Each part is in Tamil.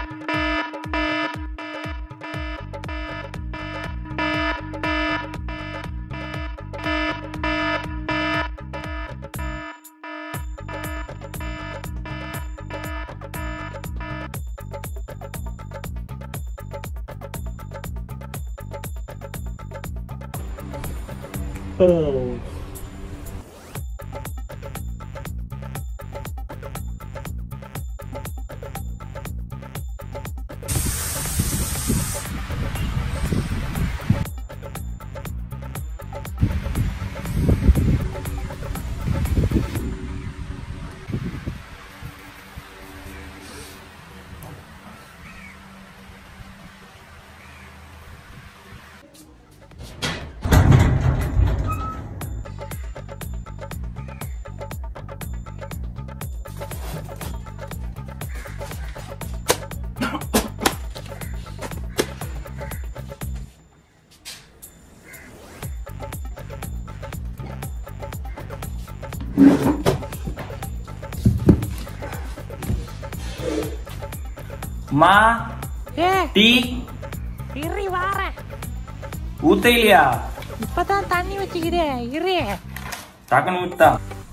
Oh. மா ஏ டீ இறி வாரேன் ஊத்த இல்லையா இப்பதான் தண்ணி வச்சுக்கிறேன் இரு டக்குன்னு ஊத்தா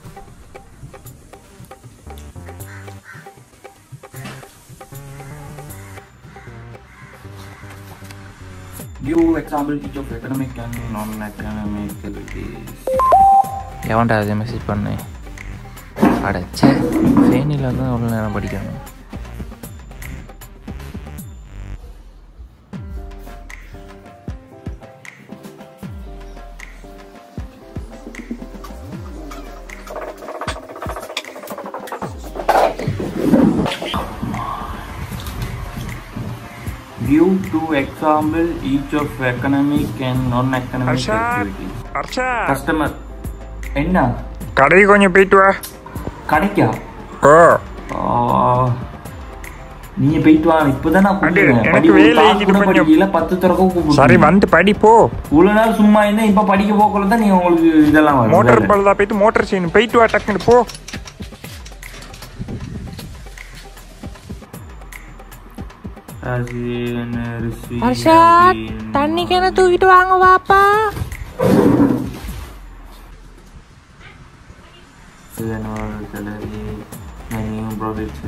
Give example each of academic and non-academic abilities. எவன்டா அதே மெசேஜ் பண்ணு அடச்சே ஃபேனில் வந்து அவ்வளோ நேரம் படிக்கணும் Give two example each of academic and non-academic Arsha. activities. Arsha Customer. என்ன கடைக்கு கொஞ்சம் போயிட்டு வா கடைக்கா ஓ ஆ, நீங்க போயிட்டு வாங்க இப்பதான் நான் அடே, கூப்பிடுறேன். எனக்கு படி, ஒரு வேலை தாள் இருக்குது கூட கொஞ்சம். படிக்கல, பத்து தடவை கூப்பிடுறீங்க. சரி வந்து படி போ இவ்வளவு நாள் சும்மா இருந்தா இப்ப படிக்க போக்குள்ள தான் நீங்க உங்களுக்கு இதெல்லாம் வரும் மோட்டார் வேலை. பழுதா போயிட்டு மோட்டார் செய்யணும் போயிட்டு வா டக்குன்னு போ ரசிகன், ரிஷி, ஹர்ஷாத் ரவி, தண்ணி கேன தூக்கிட்டு வாங்க வாப்பா ரசிகன், கலரி, menu, profits.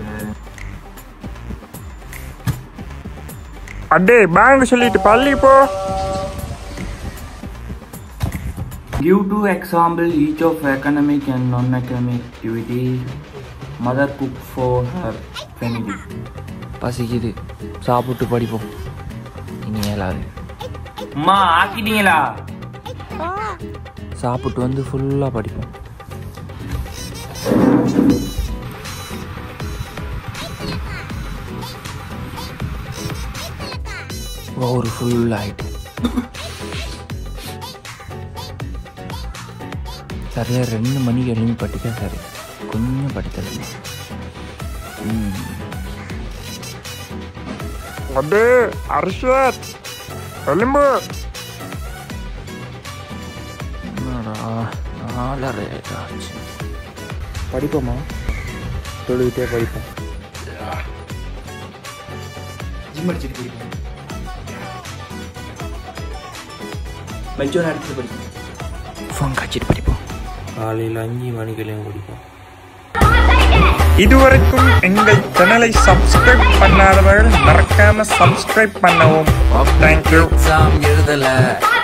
அடே பேங்க் சொல்லிட்டு பள்ளி போ Give two example each of academic and non-academic activities. Mother cook for her family. பசிக்குது சாப்பிட்டு படிப்போம் இனி ஏழாது அம்மா ஆக்கிட்டீங்களா சாப்பிட்டு வந்து ஃபுல்லாக படிப்போம் ஒரு ஃபுல் ஆயிட்டு சரியா ரெண்டு மணிக்கு எழுந்து படித்தா சரி கொஞ்சம் படித்தது ம் அடே அர்ஷத் எலும்பு என்னடா நாலரை ஆச்சு படிப்போமா தொழுகிட்டே படிப்போம் ஜிம் அடிச்சுட்டு போயிருக்கேன் மெச்சோர் அடிச்சுட்டு படிப்பேன் ஃபோன் காய்ச்சிட்டு படிப்போம் காலையில் அஞ்சு மணிக்கெல்லாம் படிப்போம் இதுவரைக்கும் எங்கள் சேனலை சப்ஸ்கிரைப் பண்ணாதவர்கள் மறக்காம சப்ஸ்கிரைப் பண்ணவும் தேங்க்யூ எக்ஸாம் எழுதலை